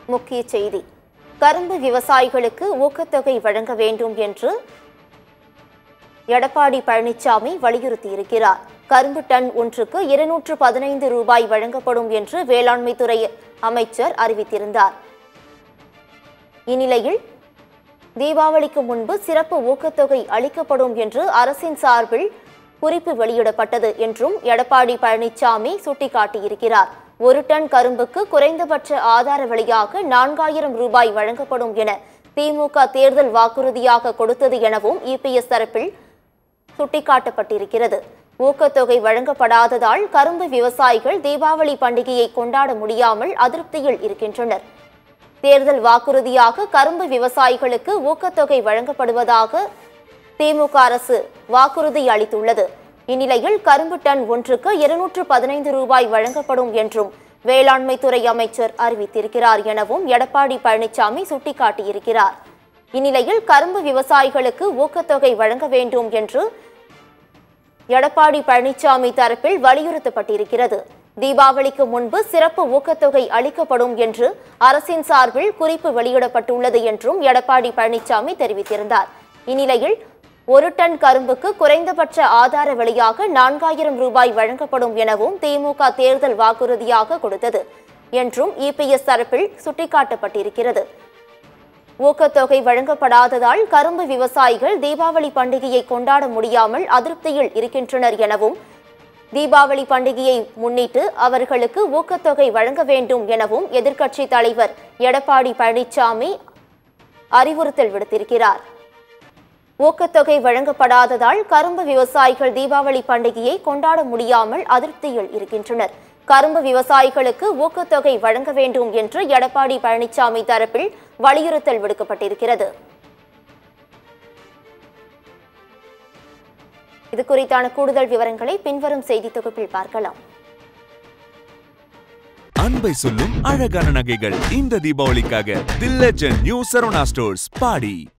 முக்கிய செய்தி கரும்பு விவசாயிகளுக்கு ஊக்கத்தொகை வழங்க வேண்டும் என்று எடப்பாடி பழனிசாமி வலியுறுத்தியிருக்கிறார் கரும்பு டன் ஒன்றுக்கு இருநூற்று பதினைந்து ரூபாய் வழங்கப்படும் என்று வேளாண்மைத்துறை அமைச்சர் அறிவித்திருந்தார் இந்நிலையில் தீபாவளிக்கு முன்பு சிறப்பு ஊக்கத்தொகை அளிக்கப்படும் என்று அரசின் சார்பில் குறிப்பு வெளியிடப்பட்டது என்றும் எடப்பாடி பழனிசாமி சுட்டிக்காட்டியிருக்கிறார் ஒரு டன் கரும்புக்கு குறைந்தபட்ச ஆதார விலையாக நான்காயிரம் ரூபாய் வழங்கப்படும் என திமுக தேர்தல் வாக்குறுதியாக கொடுத்தது எனவும் இபிஎஸ் தரப்பில் சுட்டிக்காட்டப்பட்டிருக்கிறது ஊக்கத்தொகை வழங்கப்படாததால் கரும்பு விவசாயிகள் தீபாவளி பண்டிகையை கொண்டாட முடியாமல் அதிருப்தியில் இருக்கின்றனர் தேர்தல் வாக்குறுதியாக கரும்பு விவசாயிகளுக்கு ஊக்கத்தொகை வழங்கப்படுவதாக திமுக அரசு வாக்குறுதி அளித்துள்ளது இந்நிலையில் கரும்பு டன் ஒன்றுக்கு இருநூற்று பதினைந்து ரூபாய் வழங்கப்படும் என்றும் வேளாண்மைத்துறை அமைச்சர் அறிவித்திருக்கிறார் எனவும் எடப்பாடி பழனிசாமி சுட்டிக்காட்டியிருக்கிறார் இந்நிலையில் கரும்பு விவசாயிகளுக்கு ஊக்கத்தொகை வழங்க வேண்டும் என்று எடப்பாடி பழனிசாமி தரப்பில் வலியுறுத்தப்பட்டிருக்கிறது தீபாவளிக்கு முன்பு சிறப்பு ஊக்கத்தொகை அளிக்கப்படும் என்று அரசின் சார்பில் குறிப்பு வெளியிடப்பட்டுள்ளது என்றும் எடப்பாடி பழனிசாமி தெரிவித்திருந்தார் இந்நிலையில் ஒரு டன் கரும்புக்கு குறைந்தபட்ச ஆதார விலையாக நான்காயிரம் ரூபாய் வழங்கப்படும் எனவும் திமுக தேர்தல் வாக்குறுதியாக கொடுத்தது என்றும் இபிஎஸ் தரப்பில் சுட்டிக்காட்டப்பட்டிருக்கிறது ஊக்கத்தொகை வழங்கப்படாததால் கரும்பு விவசாயிகள் தீபாவளி பண்டிகையை கொண்டாட முடியாமல் அதிருப்தியில் இருக்கின்றனர் எனவும் தீபாவளி பண்டிகையை முன்னிட்டு அவர்களுக்கு ஊக்கத்தொகை வழங்க வேண்டும் எனவும் எதிர்க்கட்சி தலைவர் எடப்பாடி பழனிசாமி அறிவுறுத்தல் விடுத்திருக்கிறார் ஊக்கத்தொகை வழங்கப்படாததால் கரும்பு விவசாயிகள் தீபாவளி பண்டிகையை கொண்டாட முடியாமல் அதிருப்தியில் இருக்கின்றனர் கரும்பு விவசாயிகளுக்கு ஊக்கத்தொகை வழங்க வேண்டும் என்று எடப்பாடி பழனிசாமி தரப்பில் வலியுறுத்தல் விடுக்கப்பட்டிருக்கிறது இது குறித்தான கூடுதல் விவரங்களை பின்வரும் செய்தி தொகுப்பில் பார்க்கலாம் அன்பை சொல்லும் அழகான நகைகள் இந்த தீபாவளிக்காக the legend new Saravana stores body